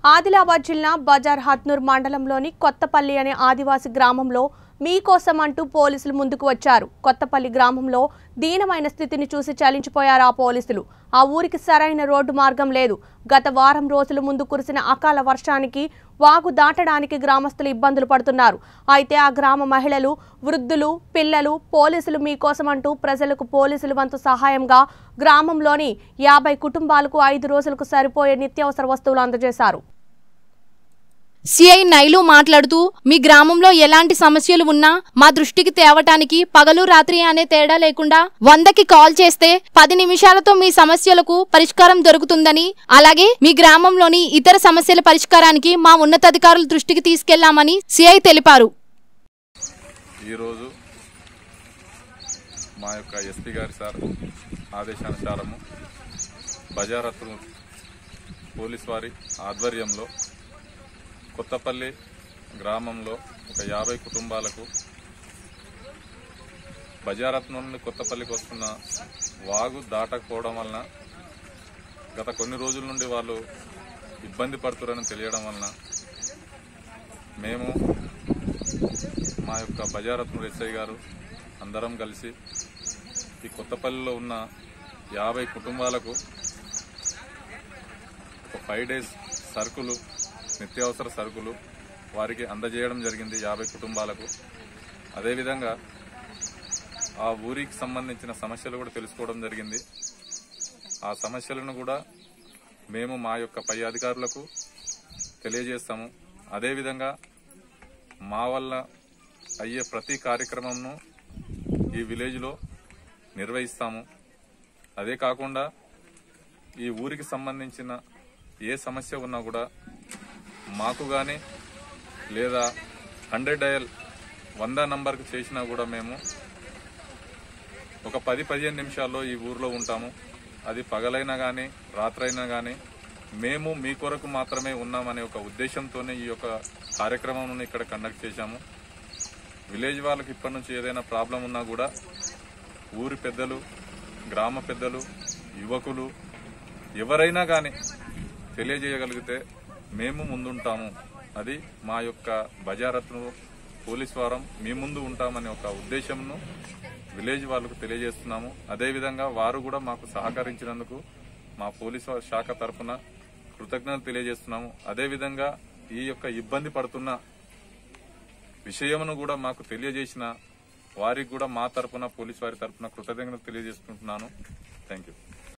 ఆదిలాబాద్ జిల్లా బజార్ హత్నూర్ మండలంలోని కొత్తపల్లి అనే ఆదివాసి గ్రామంలో మీకోసం అంటూ పోలీసులు ముందుకు వచ్చారు కొత్తపల్లి గ్రామంలో దీనమైన స్థితిని చూసి చలించిపోయారు ఆ పోలీసులు ఆ ఊరికి సరైన రోడ్డు మార్గం లేదు గత వారం రోజుల ముందు కురిసిన అకాల వర్షానికి వాగు దాటడానికి గ్రామస్తులు ఇబ్బందులు పడుతున్నారు అయితే ఆ గ్రామ మహిళలు వృద్ధులు పిల్లలు పోలీసులు మీకోసం అంటూ ప్రజలకు పోలీసులు వంతు సహాయంగా గ్రామంలోని యాభై కుటుంబాలకు ఐదు రోజులకు సరిపోయే నిత్యావసర వస్తువులు అందజేశారు సిఐ నైలు మాట్లాడుతూ మీ గ్రామంలో ఎలాంటి సమస్యలు ఉన్నా మా దృష్టికి తేవటానికి పగలు రాత్రి అనే తేడా లేకుండా వందకి కాల్ చేస్తే పది నిమిషాలతో మీ సమస్యలకు పరిష్కారం దొరుకుతుందని అలాగే మీ గ్రామంలోని ఇతర సమస్యల పరిష్కారానికి మా ఉన్నతాధికారుల దృష్టికి తీసుకెళ్లామని సిఐ తెలిపారు ఈరోజు మా యొక్క ఎస్పీ గారి సార్ ఆదేశానుసారము బజారత్ను పోలీస్ వారి ఆధ్వర్యంలో కొత్తపల్లి గ్రామంలో ఒక యాభై కుటుంబాలకు బజారత్ నుండి కొత్తపల్లికి వస్తున్న వాగు దాటకపోవడం వలన గత కొన్ని రోజుల నుండి వాళ్ళు ఇబ్బంది పడుతున్నారని తెలియడం వలన మేము మా యొక్క బజారత్న ఎస్ఐ గారు అందరం కలిసి ఈ కొత్తపల్లిలో ఉన్న యాభై కుటుంబాలకు ఒక ఫైవ్ డేస్ సరుకులు నిత్యావసర సరుకులు వారికి అందజేయడం జరిగింది యాభై కుటుంబాలకు అదేవిధంగా ఆ ఊరికి సంబంధించిన సమస్యలు కూడా తెలుసుకోవడం జరిగింది ఆ సమస్యలను కూడా మేము మా యొక్క పై అధికారులకు తెలియజేస్తాము అదేవిధంగా మా వల్ల అయ్యే ప్రతి కార్యక్రమంను ఈ విలేజ్లో నిర్వహిస్తాము అదే కాకుండా ఈ ఊరికి సంబంధించిన ఏ సమస్య ఉన్నా కూడా మాకు కానీ లేదా హండ్రెడ్ డయల్ వంద నంబర్కి చేసినా కూడా మేము ఒక పది పదిహేను నిమిషాల్లో ఈ ఊర్లో ఉంటాము అది పగలైనా కానీ రాత్రైనా కానీ మేము మీ కొరకు మాత్రమే ఉన్నామనే ఒక ఉద్దేశంతోనే ఈ యొక్క కార్యక్రమం ఇక్కడ కండక్ట్ చేశాము విలేజ్ వాళ్ళకి ఇప్పటి నుంచి ఏదైనా ప్రాబ్లం ఉన్నా కూడా ఊరి పెద్దలు గ్రామ పెద్దలు యువకులు ఎవరైనా కానీ తెలియజేయగలిగితే మేము ముందుంటాము అది మా యొక్క బజారత్ను పోలీస్ వారం మీ ముందు ఉంటామనే ఒక ఉద్దేశంను విలేజ్ వాళ్ళకు తెలియజేస్తున్నాము అదేవిధంగా వారు కూడా మాకు సహకరించినందుకు మా పోలీస్ వారి శాఖ తరఫున కృతజ్ఞతలు తెలియజేస్తున్నాము అదేవిధంగా ఈ యొక్క ఇబ్బంది పడుతున్న విషయమును కూడా మాకు తెలియజేసిన వారికి కూడా మా తరఫున పోలీస్ వారి తరఫున కృతజ్ఞతలు తెలియజేసుకుంటున్నాను థ్యాంక్ యూ